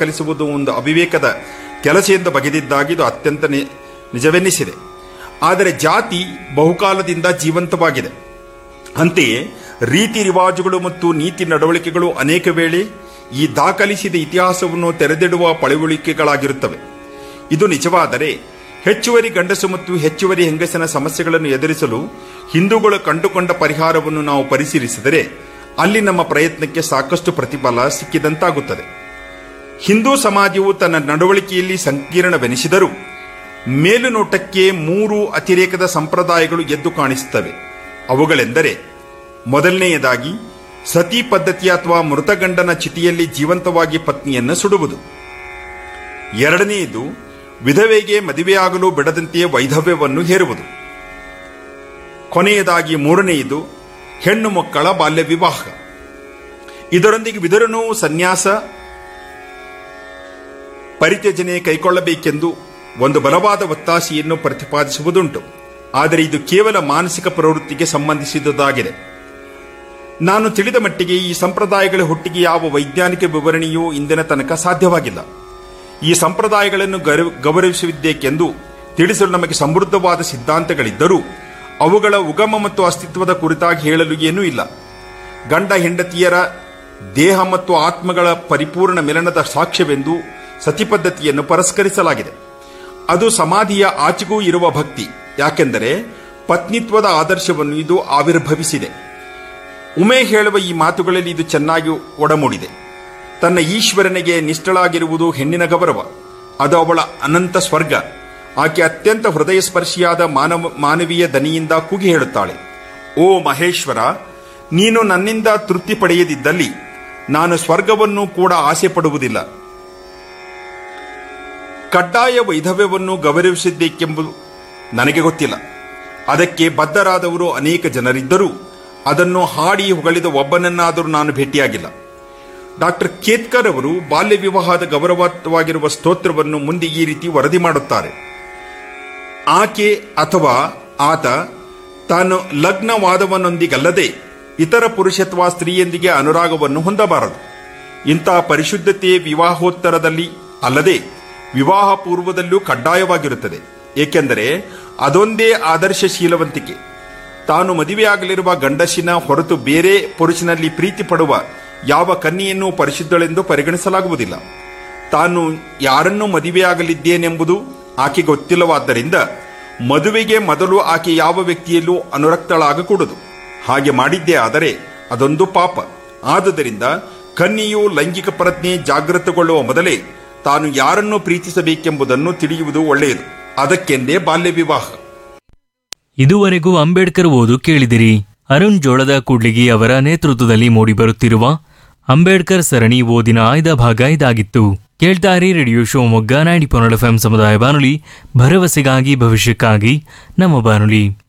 ದಾಖಲಿಸುವುದು ಒಂದು ಅವಿವೇಕದ ಕೆಲಸ ಎಂದು ಬಗೆದಿದ್ದಾಗಿ ಇದು ಅತ್ಯಂತ ನಿ- ನಿಜವೆನ್ನಿಸಿದೆ ಆದರೆ ಜಾತಿ ಬಹುಕಾಲದಿಂದ ಜೀವಂತವಾಗಿದೆ ಅಂತೆಯೇ ರೀತಿ ರಿವಾಜುಗಳು ಮತ್ತು ನೀತಿ ನಡವಳಿಕೆಗಳು ಅನೇಕ ವೇಳೆ ಈ ದಾಖಲಿಸಿದ ಇತಿಹಾಸವನ್ನು ತೆರೆದಿಡುವ ಪಳವಳಿಕೆಗಳಾಗಿರುತ್ತವೆ ಇದು ನಿಜವಾದರೆ ಹೆಚ್ಚುವರಿ ಗಂಡಸು ಮತ್ತು ಹೆಚ್ಚುವರಿ ಹೆಂಗಸಿನ ಸಮಸ್ಯೆಗಳನ್ನು ಎದುರಿಸಲು ಹಿಂದೂಗಳು ಕಂಡುಕೊಂಡ ಪರಿಹಾರವನ್ನು ನಾವು ಪರಿಶೀಲಿಸಿದರೆ ಅಲ್ಲಿ ನಮ್ಮ ಪ್ರಯತ್ನಕ್ಕೆ ಸಾಕಷ್ಟು ಪ್ರತಿಫಲ ಸಿಕ್ಕಿದಂತಾಗುತ್ತದೆ ಹಿಂದೂ ಸಮಾಜವು ತನ್ನ ನಡವಳಿಕೆಯಲ್ಲಿ ಸಂಕೀರ್ಣವೆನಿಸಿದರೂ ಮೇಲುನೋಟಕ್ಕೆ ಮೂರು ಅತಿರೇಕದ ಸಂಪ್ರದಾಯಗಳು ಎದ್ದು ಕಾಣಿಸುತ್ತವೆ ಅವುಗಳೆಂದರೆ ಮೊದಲನೆಯದಾಗಿ ಸತಿ ಪದ್ಧತಿ ಅಥವಾ ಮೃತಗಂಡನ ಚಿತಿಯಲ್ಲಿ ಜೀವಂತವಾಗಿ ಪತ್ನಿಯನ್ನು ಸುಡುವುದು ಎರಡನೆಯದು ವಿಧವೆಗೆ ಮದುವೆಯಾಗಲು ಬಿಡದಂತೆಯೇ ವೈಧವ್ಯವನ್ನು ಹೇರುವುದು ಕೊನೆಯದಾಗಿ ಮೂರನೆಯದು ಹೆಣ್ಣು ಮಕ್ಕಳ ಬಾಲ್ಯ ವಿವಾಹ ಇದರೊಂದಿಗೆ ವಿದುರನು ಸನ್ಯಾಸ ಪರಿತ್ಯಜನೆ ಕೈಗೊಳ್ಳಬೇಕೆಂದು ಒಂದು ಬಲವಾದ ಒತ್ತಾಸೆಯನ್ನು ಪ್ರತಿಪಾದಿಸುವುದುಂಟು ಆದರೆ ಇದು ಕೇವಲ ಮಾನಸಿಕ ಪ್ರವೃತ್ತಿಗೆ ಸಂಬಂಧಿಸಿದುದಾಗಿದೆ ನಾನು ತಿಳಿದ ಮಟ್ಟಿಗೆ ಈ ಸಂಪ್ರದಾಯಗಳ ಹುಟ್ಟಿಗೆ ಯಾವ ವೈಜ್ಞಾನಿಕ ವಿವರಣೆಯೂ ಇಂದಿನ ತನಕ ಸಾಧ್ಯವಾಗಿಲ್ಲ ಈ ಸಂಪ್ರದಾಯಗಳನ್ನು ಗೌರವ- ಗೌರವಿಸಬೇಕೆಂದು ತಿಳಿಸಲು ನಮಗೆ ಸಮೃದ್ಧವಾದ ಸಿದ್ಧಾಂತಗಳಿದ್ದರೂ ಅವುಗಳ ಉಗಮ ಮತ್ತು ಅಸ್ತಿತ್ವದ ಕುರಿತಾಗಿ ಹೇಳಲು ಏನೂ ಇಲ್ಲ ಗಂಡ ಹೆಂಡತಿಯರ ದೇಹ ಮತ್ತು ಆತ್ಮಗಳ ಪರಿಪೂರ್ಣ ಮಿಲನದ ಸಾಕ್ಷ್ಯವೆಂದು ಸತಿ ಪದ್ಧತಿಯನ್ನು ಪರಸ್ಕರಿಸಲಾಗಿದೆ ಅದು ಸಮಾಧಿಯ ಆಚೆಗೂ ಇರುವ ಭಕ್ತಿ ಯಾಕೆಂದರೆ ಪತ್ನಿತ್ವದ ಆದರ್ಶವನ್ನು ಇದು ಆವಿರ್ಭವಿಸಿದೆ ಉಮೆ ಹೇಳುವ ಈ ಮಾತುಗಳಲ್ಲಿ ಇದು ಚೆನ್ನಾಗಿ ಒಡಮೂಡಿದೆ ತನ್ನ ಈಶ್ವರನಿಗೆ ನಿಷ್ಠಳಾಗಿರುವುದು ಹೆಣ್ಣಿನ ಗೌರವ ಅದು ಅವಳ ಅನಂತ ಸ್ವರ್ಗ ಆಕೆ ಅತ್ಯಂತ ಹೃದಯ ಸ್ಪರ್ಶಿಯಾದ ಮಾನವ ಮಾನವೀಯ ದನಿಯಿಂದ ಕೂಗಿ ಹೇಳುತ್ತಾಳೆ ಓ ಮಹೇಶ್ವರ ನೀನು ನನ್ನಿಂದ ತೃಪ್ತಿ ಪಡೆಯದಿದ್ದಲ್ಲಿ ನಾನು ಸ್ವರ್ಗವನ್ನು ಕೂಡ ಆಸೆ ಪಡುವುದಿಲ್ಲ ಕಡ್ಡಾಯ ವೈಧವ್ಯವನ್ನು ಗೌರವಿಸಿದ್ದೇಕೆಂಬುದು ನನಗೆ ಗೊತ್ತಿಲ್ಲ ಅದಕ್ಕೆ ಬದ್ಧರಾದವರು ಅನೇಕ ಜನರಿದ್ದರೂ ಅದನ್ನು ಹಾಡಿ ಹೊಗಳಿದ ಒಬ್ಬನನ್ನಾದರೂ ನಾನು ಭೇಟಿಯಾಗಿಲ್ಲ ಡಾಕ್ಟರ್ ಕೇತ್ಕರ್ ಅವರು ಬಾಲ್ಯ ವಿವಾಹದ ಗೌರವವಾಗಿರುವ ಸ್ತೋತ್ರವನ್ನು ಮುಂದೆ ಈ ರೀತಿ ವರದಿ ಮಾಡುತ್ತಾರೆ ಆಕೆ ಅಥವಾ ಆತ ತಾನು ಲಗ್ನವಾದವನೊಂದಿಗಲ್ಲದೆ ಇತರ ಪುರುಷ ಅಥವಾ ಸ್ತ್ರೀಯೊಂದಿಗೆ ಅನುರಾಗವನ್ನು ಹೊಂದಬಾರದು ಇಂತಹ ಪರಿಶುದ್ಧತೆ ವಿವಾಹೋತ್ತರದಲ್ಲಿ ಅಲ್ಲದೆ ವಿವಾಹ ಪೂರ್ವದಲ್ಲೂ ಕಡ್ಡಾಯವಾಗಿರುತ್ತದೆ ಏಕೆಂದರೆ ಅದೊಂದೇ ಆದರ್ಶಶೀಲವಂತಿಕೆ ತಾನು ಮದುವೆಯಾಗಲಿರುವ ಗಂಡಸಿನ ಹೊರತು ಬೇರೆ ಪುರುಷನಲ್ಲಿ ಪ್ರೀತಿ ಪಡುವ ಯಾವ ಕನ್ಯೆಯನ್ನು ಪರಿಶುದ್ಧಳೆಂದು ಪರಿಗಣಿಸಲಾಗುವುದಿಲ್ಲ ತಾನು ಯಾರನ್ನು ಮದುವೆಯಾಗಲಿದ್ದೇನೆಂಬುದು ಆಕೆ ಗೊತ್ತಿಲ್ಲವಾದ್ದರಿಂದ ಮದುವೆಗೆ ಮೊದಲು ಆಕೆ ಯಾವ ವ್ಯಕ್ತಿಯಲ್ಲೂ ಅನುರಕ್ತಳಾಗಕೂಡದು ಹಾಗೆ ಮಾಡಿದ್ದೇ ಆದರೆ ಅದೊಂದು ಪಾಪ ಆದುದರಿಂದ ಕನ್ಯೆಯು ಲೈಂಗಿಕ ಪ್ರಜ್ಞೆ ಜಾಗೃತಗೊಳ್ಳುವ ಮೊದಲೇ ತಾನು ಯಾರನ್ನು ಪ್ರೀತಿಸಬೇಕೆಂಬುದನ್ನು ತಿಳಿಯುವುದು ಒಳ್ಳೆಯದು ಅದಕ್ಕೆಂದೇ ಬಾಲ್ಯ ವಿವಾಹ ಇದುವರೆಗೂ ಅಂಬೇಡ್ಕರ್ ಓದು ಕೇಳಿದಿರಿ ಅರುಣ್ ಜೋಳದ ಕೂಡ್ಲಿಗಿ ಅವರ ನೇತೃತ್ವದಲ್ಲಿ ಮೂಡಿಬರುತ್ತಿರುವ ಅಂಬೇಡ್ಕರ್ ಸರಣಿ ಓದಿನ ಆಯ್ದ ಭಾಗ ಇದಾಗಿತ್ತು ಕೇಳ್ತಾರಿ ರೇಡಿಯೋ ಶಿವಮೊಗ್ಗ ನೈಂಟಿ ಪೊನ್ನಡ ಎಫ್ ಸಮುದಾಯ ಬಾನುಲಿ ಭರವಸೆಗಾಗಿ ಭವಿಷ್ಯಕ್ಕಾಗಿ ನಮ್ಮ ಬಾನುಲಿ